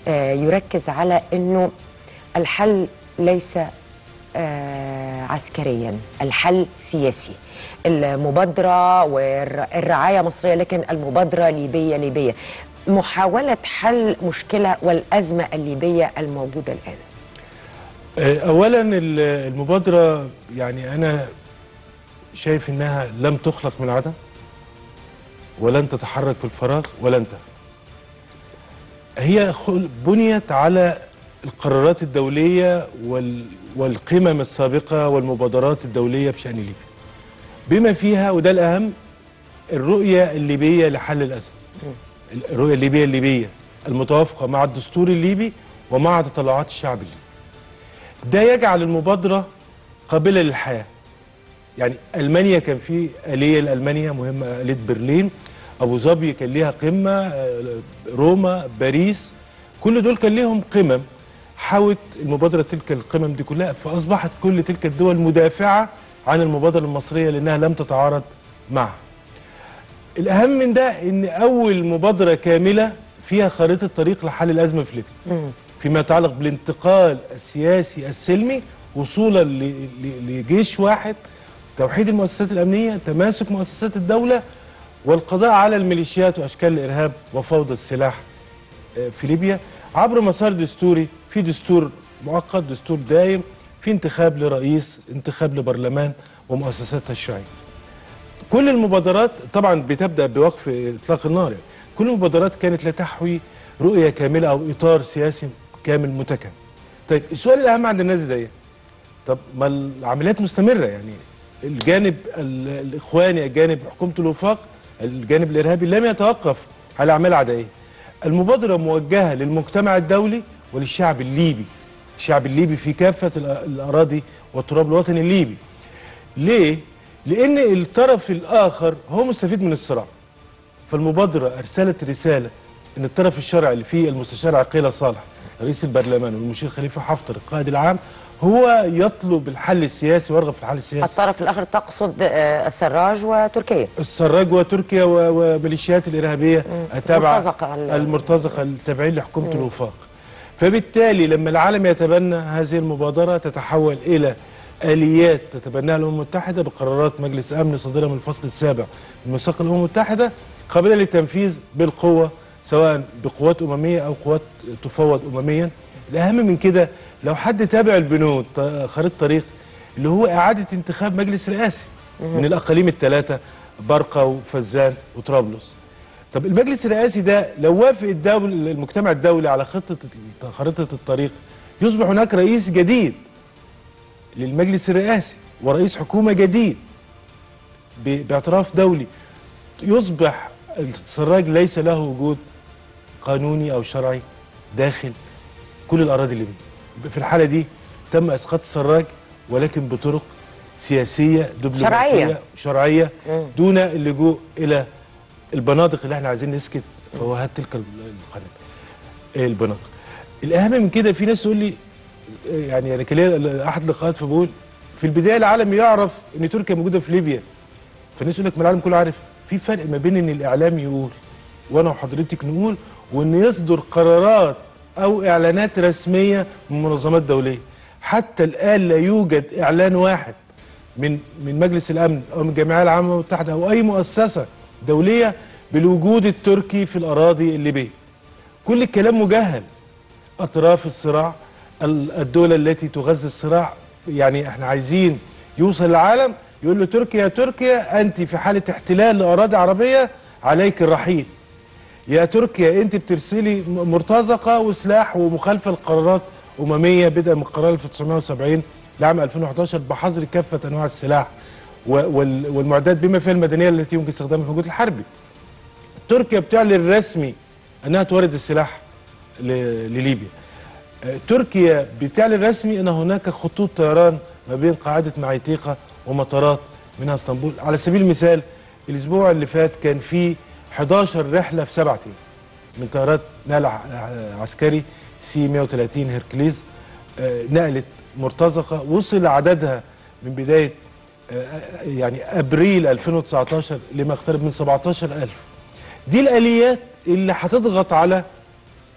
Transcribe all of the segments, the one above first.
آه، يركز على انه الحل ليس آه، عسكريا الحل سياسي المبادرة والرعاية مصرية لكن المبادرة ليبية ليبية محاولة حل مشكلة والأزمة الليبية الموجودة الآن اولا ال- المبادره يعني انا شايف انها لم تخلق من عدم ولن تتحرك في الفراغ ولن تفنى هي خل- بنيت على القرارات الدوليه وال والقمم السابقه والمبادرات الدوليه بشان ليبيا بما فيها وده الاهم الرؤيه الليبيه لحل الازمه الرؤيه الليبيه الليبيه المتوافقه مع الدستور الليبي ومع تطلعات الشعب الليبي ده يجعل المبادرة قابلة للحياة يعني ألمانيا كان في آلية لألمانيا مهمة آلية برلين أبو ظبي كان ليها قمة آه، روما باريس كل دول كان ليهم قمم حاوت المبادرة تلك القمم دي كلها فأصبحت كل تلك الدول مدافعة عن المبادرة المصرية لأنها لم تتعارض معها الأهم من ده إن أول مبادرة كاملة فيها خريطة طريق لحل الأزمة في ليبيا فيما يتعلق بالانتقال السياسي السلمي وصولا ل- ل- لجيش واحد توحيد المؤسسات الأمنية تماسك مؤسسات الدولة والقضاء على الميليشيات وأشكال الإرهاب وفوضى السلاح آه، في ليبيا عبر مسار دستوري في دستور مؤقت دستور دايم في انتخاب لرئيس انتخاب لبرلمان ومؤسسات تشريعيه كل المبادرات طبعا بتبدا بوقف اطلاق النار يعني. كل المبادرات كانت لا تحوي رؤيه كامله او اطار سياسي كامل متكامل طيب السؤال الاهم عند الناس ده ايه طب ما العمليات مستمره يعني الجانب ال- الاخواني الجانب حكومه الوفاق الجانب الارهابي لم يتوقف على اعمال عدائيه المبادره موجهه للمجتمع الدولي وللشعب الليبي الشعب الليبي في كافه الأ- الاراضي والتراب الوطني الليبي ليه لان الطرف الاخر هو مستفيد من الصراع فالمبادره ارسلت رساله ان الطرف الشرعي اللي فيه المستشار عقيله صالح رئيس البرلمان والمشير خليفه حفتر القائد العام هو يطلب الحل السياسي ويرغب في الحل السياسي الطرف الآخر تقصد آه، السراج وتركيا السراج وتركيا و- وميليشيات الارهابيه التابعه المرتزقة ال- المرتزقه التابعين لحكومه الوفاق فبالتالي لما العالم يتبنى هذه المبادره تتحول الى اليات تتبناها الامم المتحده بقرارات مجلس امن صادره من الفصل السابع من ميثاق الامم المتحده قابله للتنفيذ بالقوه سواء بقوات امميه او قوات تفوض امميا الاهم من كده لو حد تابع البنود ط- خريطه طريق اللي هو اعاده انتخاب مجلس رئاسي من الاقاليم الثلاثه برقه وفزان وطرابلس طب المجلس الرئاسي ده لو وافق الدول المجتمع الدولي على خطه خريطه الطريق يصبح هناك رئيس جديد للمجلس الرئاسي ورئيس حكومه جديد ب- باعتراف دولي يصبح السراج ليس له وجود قانوني او شرعي داخل كل الاراضي الليبيه في الحاله دي تم اسقاط السراج ولكن بطرق سياسيه دبلوماسيه شرعية. شرعيه دون اللجوء الى البنادق اللي احنا عايزين نسكت فوهات تلك القنابل البنادق الاهم من كده في ناس تقول لي يعني انا كان ليا احد اللقاءات فبقول في البدايه العالم يعرف ان تركيا موجوده في ليبيا فالناس يقول لك ما العالم كله عارف في فرق ما بين ان الاعلام يقول وانا وحضرتك نقول وان يصدر قرارات او اعلانات رسميه من منظمات دوليه حتى الان لا يوجد اعلان واحد من من مجلس الامن او من الجمعيه العامه المتحده او اي مؤسسه دوليه بالوجود التركي في الاراضي الليبيه كل الكلام مجهل اطراف الصراع ال- الدول التي تغذي الصراع يعني احنا عايزين يوصل العالم يقول له تركيا يا تركيا انت في حاله احتلال لاراضي عربيه عليك الرحيل يا تركيا انت بترسلي م- مرتزقه وسلاح ومخالفه لقرارات امميه بدءا من قرار 1970 لعام 2011 بحظر كافه انواع السلاح و- وال- والمعدات بما فيها المدنيه التي يمكن استخدامها في الوجود الحربي. تركيا بتعلن رسمي انها تورد السلاح ل- لليبيا. آه، تركيا بتعلن رسمي ان هناك خطوط طيران ما بين قاعده معيتيقه ومطارات منها اسطنبول، على سبيل المثال الاسبوع اللي فات كان في 11 رحله في سبعة ايام من طيارات نقل ع- عسكري سي 130 هيركليز آه، نقلت مرتزقه وصل عددها من بدايه آه، يعني ابريل 2019 لما اقترب من 17000 دي الاليات اللي هتضغط على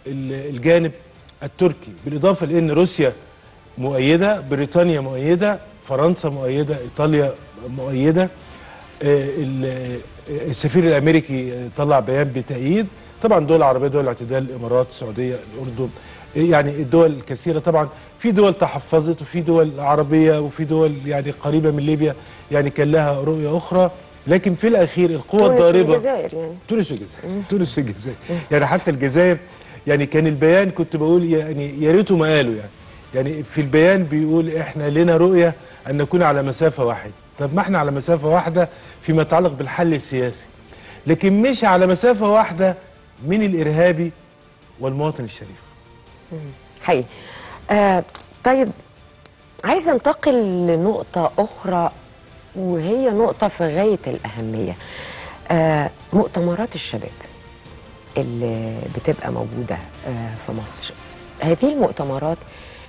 ال- الجانب التركي بالاضافه لان روسيا مؤيده بريطانيا مؤيده فرنسا مؤيده ايطاليا مؤيده آه، ال- آه، السفير الامريكي آه، طلع بيان بتأييد طبعا دول عربيه دول الاعتدال الامارات السعوديه الاردن آه، يعني الدول الكثيره طبعا في دول تحفظت وفي دول عربيه وفي دول يعني قريبه من ليبيا يعني كان لها رؤيه اخرى لكن في الاخير القوى تونس الضاربه والجزائر يعني تونس والجزائر تونس والجزائر يعني حتى الجزائر يعني كان البيان كنت بقول يعني يا ريته ما قالوا يعني يعني في البيان بيقول احنا لنا رؤيه ان نكون على مسافه واحده طب ما احنا على مسافه واحده فيما يتعلق بالحل السياسي لكن مش على مسافه واحده من الارهابي والمواطن الشريف حقيقي آه طيب عايزه انتقل لنقطه اخرى وهي نقطه في غايه الاهميه آه مؤتمرات الشباب اللي بتبقى موجوده آه في مصر هذه المؤتمرات